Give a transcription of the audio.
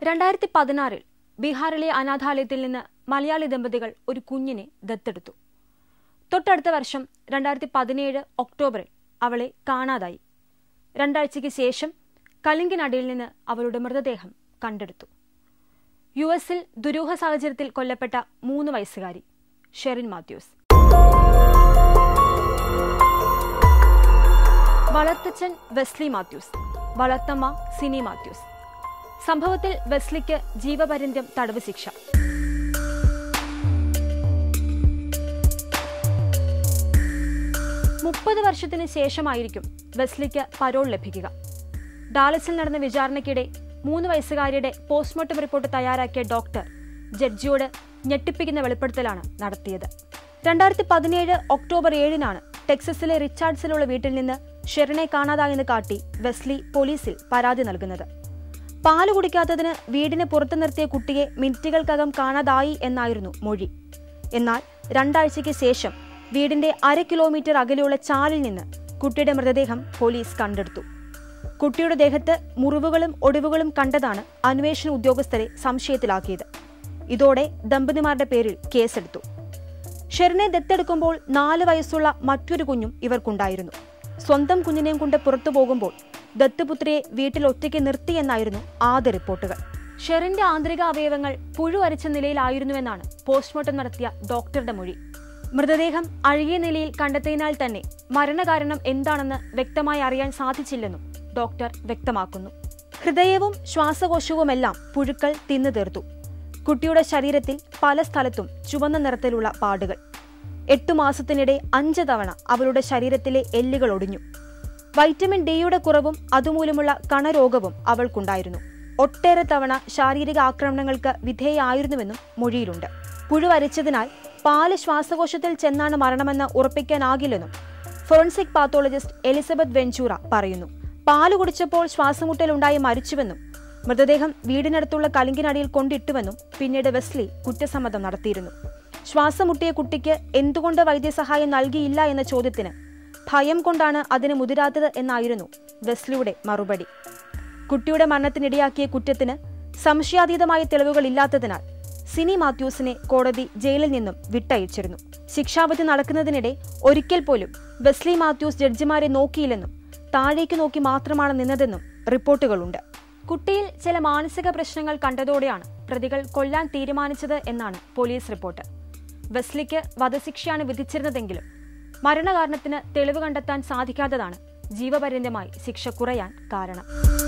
രണ്ടായിരത്തി പതിനാറിൽ ബീഹാറിലെ അനാഥാലയത്തിൽ നിന്ന് മലയാളി ദമ്പതികൾ ഒരു കുഞ്ഞിനെ ദത്തെടുത്തു തൊട്ടടുത്ത വർഷം രണ്ടായിരത്തി പതിനേഴ് ഒക്ടോബറിൽ അവളെ കാണാതായി രണ്ടാഴ്ചയ്ക്ക് ശേഷം കലിങ്കിനടിയിൽ നിന്ന് അവളുടെ മൃതദേഹം കണ്ടെടുത്തു യു എസിൽ ദുരൂഹ സാഹചര്യത്തിൽ കൊല്ലപ്പെട്ട മൂന്ന് വയസ്സുകാരി ഷെറിൻ മാത്യൂസ് വളർത്തച്ഛൻ വെസ്ലി മാത്യൂസ് വളർത്തമ്മ സിനി മാത്യൂസ് സംഭവത്തിൽ വെസ്ലിക്ക് ജീവപര്യന്തം തടവ് ശിക്ഷ മുപ്പത് വർഷത്തിന് ശേഷമായിരിക്കും വെസ്ലിക്ക് പരോൾ ലഭിക്കുക ഡാലസിൽ നടന്ന വിചാരണയ്ക്കിടെ മൂന്ന് വയസ്സുകാരിയുടെ പോസ്റ്റ്മോർട്ടം റിപ്പോർട്ട് തയ്യാറാക്കിയ ഡോക്ടർ ജഡ്ജിയോട് ഞെട്ടിപ്പിക്കുന്ന വെളിപ്പെടുത്തലാണ് നടത്തിയത് രണ്ടായിരത്തി പതിനേഴ് ഒക്ടോബർ ഏഴിനാണ് ടെക്സസിലെ റിച്ചാർഡ്സിലുള്ള വീട്ടിൽ നിന്ന് ഷെറിനെ കാണാതായെന്ന് കാട്ടി വെസ്ലി പോലീസിൽ പരാതി നൽകുന്നത് പാല് കുടിക്കാത്തതിന് വീടിന് പുറത്തു നിർത്തിയ കുട്ടിയെ മിനിറ്റുകൾക്കകം കാണാതായി എന്നായിരുന്നു മൊഴി എന്നാൽ രണ്ടാഴ്ചയ്ക്ക് ശേഷം വീടിന്റെ അര കിലോമീറ്റർ അകലെയുള്ള ചാലിൽ നിന്ന് കുട്ടിയുടെ മൃതദേഹം പോലീസ് കണ്ടെടുത്തു കുട്ടിയുടെ ദേഹത്ത് മുറിവുകളും ഒടിവുകളും കണ്ടതാണ് അന്വേഷണ ഉദ്യോഗസ്ഥരെ സംശയത്തിലാക്കിയത് ഇതോടെ ദമ്പതിമാരുടെ പേരിൽ കേസെടുത്തു ഷെറിനെ ദത്തെടുക്കുമ്പോൾ നാല് വയസ്സുള്ള മറ്റൊരു കുഞ്ഞും ഇവർക്കുണ്ടായിരുന്നു സ്വന്തം കുഞ്ഞിനെയും കൊണ്ട് പുറത്തു പോകുമ്പോൾ ദത്തുപുത്രിയെ വീട്ടിൽ ഒറ്റയ്ക്ക് നിർത്തിയെന്നായിരുന്നു ആദ്യ റിപ്പോർട്ടുകൾ ഷെറിന്റെ ആന്തരിക അവയവങ്ങൾ പുഴുവരച്ച നിലയിലായിരുന്നുവെന്നാണ് പോസ്റ്റ്മോർട്ടം നടത്തിയ ഡോക്ടറുടെ മൊഴി മൃതദേഹം അഴുകിയ നിലയിൽ കണ്ടെത്തിയതിനാൽ തന്നെ മരണകാരണം എന്താണെന്ന് വ്യക്തമായി അറിയാൻ സാധിച്ചില്ലെന്നും ഡോക്ടർ വ്യക്തമാക്കുന്നു ഹൃദയവും ശ്വാസകോശവുമെല്ലാം പുഴുക്കൾ തിന്നു തീർത്തു കുട്ടിയുടെ ശരീരത്തിൽ പല സ്ഥലത്തും ചുവന്ന നിറത്തിലുള്ള പാടുകൾ എട്ടു മാസത്തിനിടെ അഞ്ച് തവണ അവളുടെ ശരീരത്തിലെ എല്ലുകൾ ഒടിഞ്ഞു വൈറ്റമിൻ ഡിയുടെ കുറവും അതുമൂലമുള്ള കണരോഗവും അവൾക്കുണ്ടായിരുന്നു ഒട്ടേറെ തവണ ശാരീരിക ആക്രമണങ്ങൾക്ക് വിധേയായിരുന്നുവെന്നും മൊഴിയിലുണ്ട് പുഴുവരിച്ചതിനാൽ പാല് ശ്വാസകോശത്തിൽ ചെന്നാണ് മരണമെന്ന് ഉറപ്പിക്കാനാകില്ലെന്നും ഫോറൻസിക് പാത്തോളജിസ്റ്റ് എലിസബത്ത് വെഞ്ചൂറ പറയുന്നു പാല് കുടിച്ചപ്പോൾ ശ്വാസമുട്ടലുണ്ടായി മരിച്ചുവെന്നും മൃതദേഹം വീടിനടുത്തുള്ള കലിങ്കിനടിയിൽ കൊണ്ടിട്ടുവെന്നും പിന്നീട് വെസ്ലി കുറ്റസമ്മതം നടത്തിയിരുന്നു ശ്വാസം മുട്ടിയ കുട്ടിക്ക് എന്തുകൊണ്ട് വൈദ്യസഹായം നൽകിയില്ല എന്ന ചോദ്യത്തിന് ഭയം കൊണ്ടാണ് അതിന് മുതിരാത്തത് എന്നായിരുന്നു വെസ്ലിയുടെ മറുപടി കുട്ടിയുടെ മരണത്തിനിടയാക്കിയ കുറ്റത്തിന് സംശയാതീതമായ തെളിവുകൾ ഇല്ലാത്തതിനാൽ സിനി മാത്യൂസിനെ കോടതി ജയിലിൽ നിന്നും വിട്ടയച്ചിരുന്നു ശിക്ഷാവിധി നടക്കുന്നതിനിടെ ഒരിക്കൽ പോലും വെസ്ലി മാത്യൂസ് ജഡ്ജിമാരെ നോക്കിയില്ലെന്നും താഴേക്ക് നോക്കി മാത്രമാണ് നിന്നതെന്നും റിപ്പോർട്ടുകളുണ്ട് കുട്ടിയിൽ ചില മാനസിക പ്രശ്നങ്ങൾ കണ്ടതോടെയാണ് പ്രതികൾ കൊല്ലാൻ തീരുമാനിച്ചത് എന്നാണ് പോലീസ് റിപ്പോർട്ട് വെസ്ലിക്ക് വധശിക്ഷയാണ് വിധിച്ചിരുന്നതെങ്കിലും മരണകാരണത്തിന് തെളിവ് കണ്ടെത്താൻ സാധിക്കാത്തതാണ് ജീവപര്യന്തമായി ശിക്ഷ കുറയാൻ കാരണം